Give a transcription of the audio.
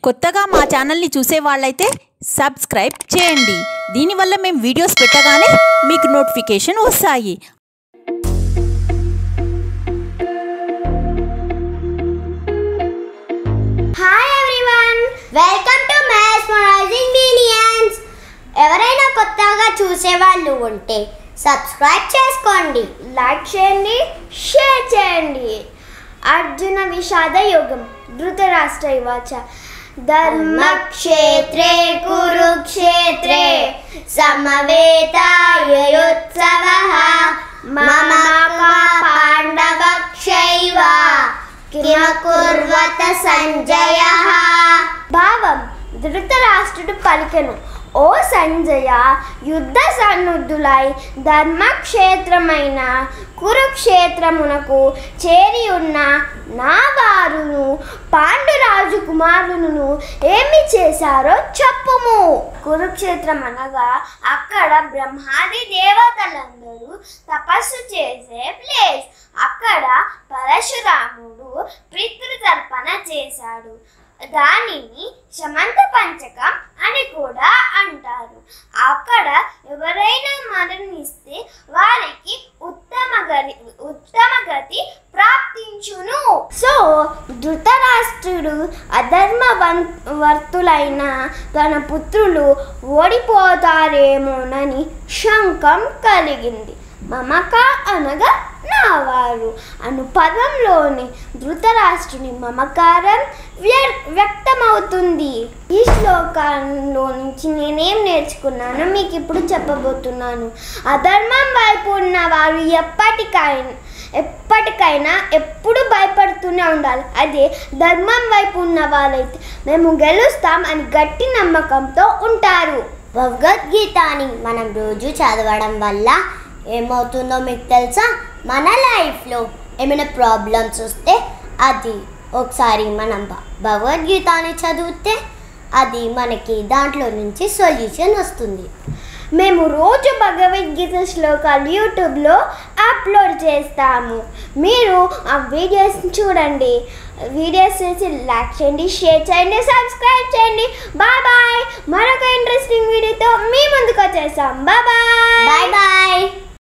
కొత్తగా మా ఛానల్ని చూసే వాళ్ళైతే సబ్స్క్రైబ్ చేయండి దీనివల్ల మేము వీడియోస్ పెట్టగానే మీకు నోటిఫికేషన్ వస్తాయి hi everyone welcome to mesmerizing minions ఎవరైనా కొత్తగా చూసేవాళ్ళు ఉంటే సబ్స్క్రైబ్ చేసుకోండి లైక్ చేయండి షేర్ చేయండి అర్జున విషాద యోగం ధృతరాష్ట్ర వాచ ధర్మక్షేత్రే కురుక్షేత్రే సమవేతాయుత్సవ మమ పాండవక్షైవ కిమకుర్వత సంజయ భావం ధృతరాష్ట్రుడు పలికెను ఓ సంజయ యుద్ధ సన్నుద్ధులై ధర్మక్షేత్రమైన కురుక్షేత్రమునకు చేరి ఉన్న నా వారును పాండురాజు కుమారులను ఏమి చేశారో చెప్పుము కురుక్షేత్రం అనగా అక్కడ బ్రహ్మాది దేవతలందరూ తపస్సు చేసే ప్లేస్ అక్కడ పరశురాముడు పితృతర్పణ చేశాడు దానిని శమంత పంచకం అని కూడా అంటారు అక్కడ ఎవరైనా మరణిస్తే వారికి ఉత్తమ గతి ఉత్తమ గతి ప్రాప్తించును సో ధృతరాష్ట్రుడు అధర్మ వర్తులైన తన పుత్రులు ఓడిపోతారేమోనని శంకం కలిగింది మమక అనగా నావారు అను పదంలోని ధృతరాష్ట్రుని మమకారం వ్య- వ్యక్తమవుతుంది ఈ శ్లోకంలో నుంచి నేనేం నేర్చుకున్నానో మీకు ఇప్పుడు చెప్పబోతున్నాను అధర్మం వైపు ఉన్న వారు ఎప్పటికైనా ఎప్పటికైనా ఎప్పుడు భయపడుతూనే ఉండాలి అదే ధర్మం వైపు ఉన్న వాళ్ళైతే మేము గెలుస్తాం అని గట్టి నమ్మకంతో ఉంటారు భగవద్గీతని మనం రోజు చదవడం వల్ల ఏమవుతుందో మీకు తెలుసా మన లైఫ్లో ఏమైనా ప్రాబ్లమ్స్ వస్తే అది ఒకసారి మనం భ- భగవద్గీతని చదివితే అది మనకి దాంట్లో నుంచి సొల్యూషన్ వస్తుంది మేము రోజు భగవద్గీత శ్లోకాలు యూట్యూబ్లో అప్లోడ్ చేస్తాము మీరు ఆ వీడియోస్ చూడండి వీడియోస్ చూసి లైక్ చేయండి షేర్ చేయండి సబ్స్క్రైబ్ చేయండి బాయ్ బాయ్ మరొక ఇంట్రెస్టింగ్ వీడియోతో మీ ముందుకు వచ్చేస్తాం బాయ్ బాయ్ బాయ్ బాయ్